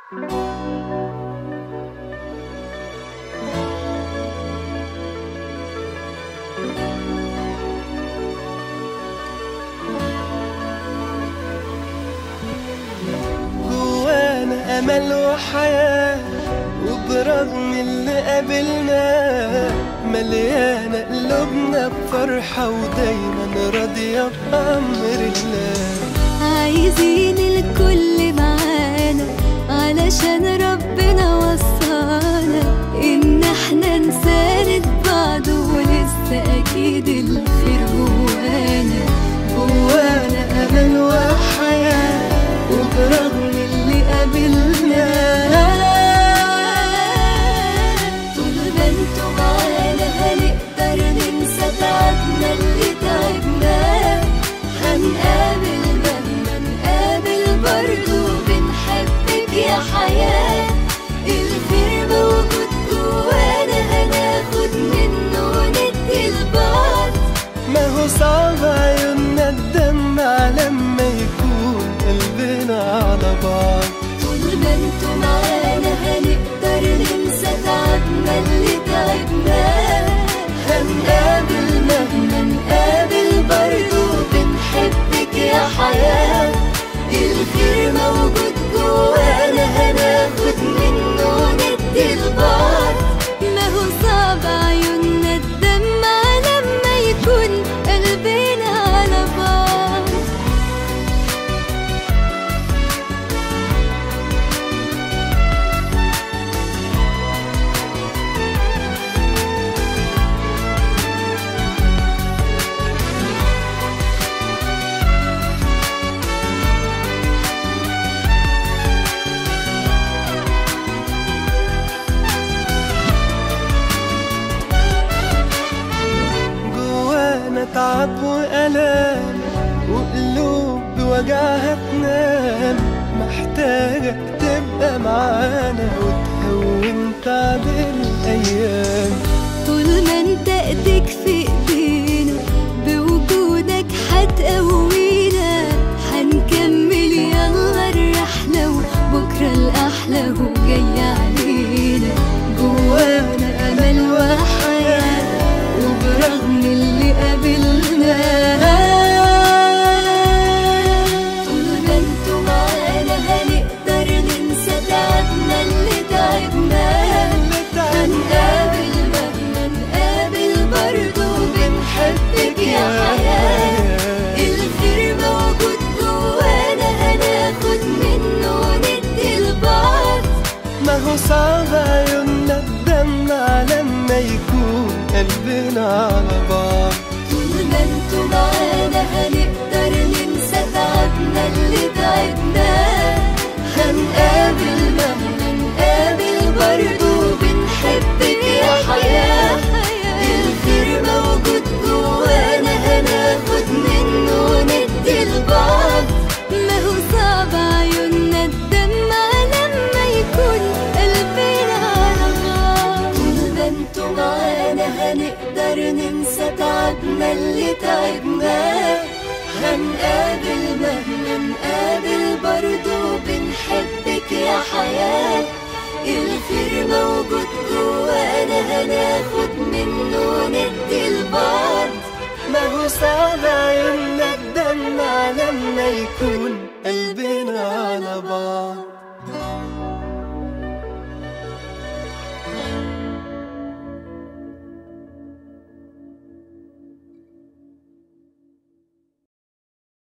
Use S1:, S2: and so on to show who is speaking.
S1: جوانا أمل وحياة وبرغم اللي قابلناه مليانة قلوبنا بفرحة ودايما راضية بأمر الله
S2: عايزين الكل معانا علشان ربنا وصانا ان احنا نساند بعض ولسه اكيد الخير جوانا
S1: جوانا أمل وحياة وبرغم اللي قابلناه
S2: طول ما انتوا معانا هنقدر ننسى تعبنا اللي تعبناه هنقابل مهما نقابل برضه بنحبك يا حياة الخير موجود جوانا هناخد منه وندي لبعض
S1: ما هو صعب عيوننا الدمع لما يكون قلبنا على بعض
S2: طول ما انتوا معانا هنقدر ننسى تعبنا اللي تعبناه هنقابل مهما نقابل برضه بنحبك يا حياة الخير موجود جوانا هناخد منه وندي لبعض ما هو صعب عيوننا الدمع لما يكون قلبنا على بعض
S1: جوانا تعب وألام وقلوب بوجعها تنام محتاجك تبقى معانا وتهون تعب الأيام
S2: طول ما انت ايديك في ايدينا بوجودك هتقوينا هنكمل يلا الرحلة وبكرة الأحلى وجاي علينا جوانا أمل وحياة وبرغم اللي قابلناه طول ما انتوا معانا هنقدر ننسى تعبنا اللي تعبناه هنقابل مهما نقابل برضه بنحبك يا حياة الخير موجود جوانا هناخد منه وندي لبعض
S1: ما هو صعب عيوننا الدمع لما يكون قلبنا على بعض
S2: طول ما انتوا معانا هنقدر ننسى تعبنا اللي تعبناه هنقابل مهما نقابل برضه بنحبك يا حياة الخير موجود جوانا هناخد منه وندي لبعض ما هو صعب عيوننا الدمع لما يكون قلبنا على بعض طول ما انتوا معانا هنقدر ننسى تعبنا اللي تعبناه هنقابل مهما نقابل برضه بنحبك يا حياة الخير موجود جوانا هناخد منه وندي لبعض
S1: ما هو صعب عيوننا الدمع لما يكون قلبنا على بعض